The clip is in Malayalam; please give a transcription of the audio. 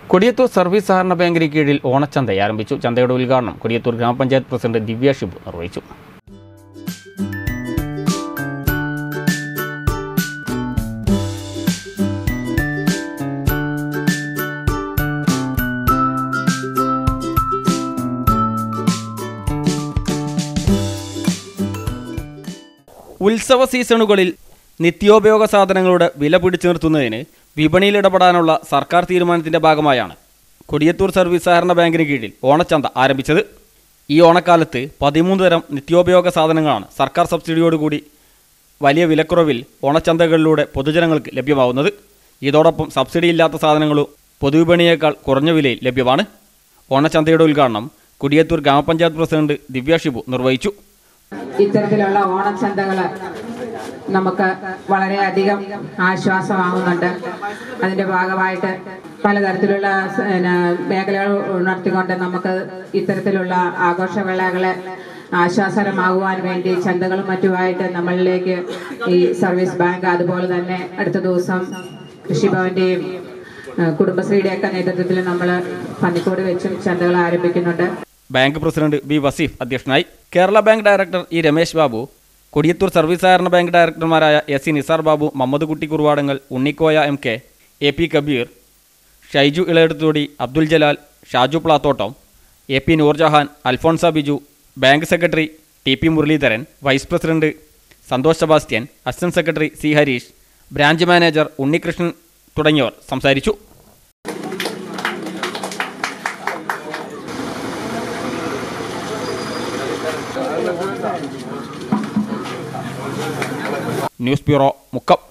കൊടിയത്തൂർ സർവീസ് സഹകരണ ബാങ്കിന് കീഴിൽ ഓണച്ചന്ത ആരംഭിച്ചു ചന്തയുടെ ഉദ്ഘാടനം കൊടിയത്തൂർ ഗ്രാമപഞ്ചായത്ത് പ്രസിഡന്റ് ദിവ്യ ഷിബു നിർവഹിച്ചു ഉത്സവ സീസണുകളിൽ നിത്യോപയോഗ സാധനങ്ങളുടെ വില പിടിച്ചു നിർത്തുന്നതിന് വിപണിയിൽ ഇടപെടാനുള്ള സർക്കാർ തീരുമാനത്തിന്റെ ഭാഗമായാണ് കൊടിയത്തൂർ സർവീസ് സഹകരണ ബാങ്കിന് കീഴിൽ ഓണച്ചന്ത ആരംഭിച്ചത് ഈ ഓണക്കാലത്ത് പതിമൂന്ന് തരം നിത്യോപയോഗ സാധനങ്ങളാണ് സർക്കാർ സബ്സിഡിയോടുകൂടി വലിയ വിലക്കുറവിൽ ഓണച്ചന്തകളിലൂടെ പൊതുജനങ്ങൾക്ക് ലഭ്യമാവുന്നത് ഇതോടൊപ്പം സബ്സിഡി ഇല്ലാത്ത സാധനങ്ങളും പൊതുവിപണിയേക്കാൾ കുറഞ്ഞ വിലയിൽ ലഭ്യമാണ് ഓണച്ചന്തയുടെ ഉദ്ഘാടനം കൊടിയത്തൂർ ഗ്രാമപഞ്ചായത്ത് പ്രസിഡന്റ് ദിവ്യ ഷിബു നിർവഹിച്ചു ഇത്തരത്തിലുള്ള ഓണച്ചന്തകൾ നമുക്ക് വളരെയധികം ആശ്വാസമാകുന്നുണ്ട് അതിന്റെ ഭാഗമായിട്ട് പലതരത്തിലുള്ള സ- പിന്നെ മേഖലകൾ ഉണർത്തിക്കൊണ്ട് നമുക്ക് ഇത്തരത്തിലുള്ള ആഘോഷവേളകളെ ആശ്വാസകരമാകുവാൻ വേണ്ടി ചന്തകളും മറ്റുമായിട്ട് നമ്മളിലേക്ക് ഈ സർവീസ് ബാങ്ക് അതുപോലെ തന്നെ അടുത്ത ദിവസം കൃഷിഭവന്റെയും ഏഹ്, കുടുംബശ്രീയുടെയൊക്കെ നേതൃത്വത്തിൽ നമ്മൾ പന്നിക്കോട് വെച്ചും ചന്തകൾ ആരംഭിക്കുന്നുണ്ട് ബാങ്ക് പ്രസിഡന്റ് ബി വസീഫ് അധ്യക്ഷനായി Kerala bank director E Ramesh Babu Kodiyathur service സഹകരണ ബാങ്ക് ഡയറക്ടർമാരായ S C Nisar Babu Mammad Kutty Kuruvadangal Unnikoya M K A P Kabeer Shaiju Elayeduthodi Abdul Jalal Shaju Plathottam A P Noorjahan Alphonsa Biju bank secretary T P Muraleedharan vice president Santhosh Sebastian assistant secretary C Harish branch manager Unnikrishnan തുടങ്ങിയവർ സംസാരിച്ചു ന്യൂസ് ബ്യൂറോ മുക്കം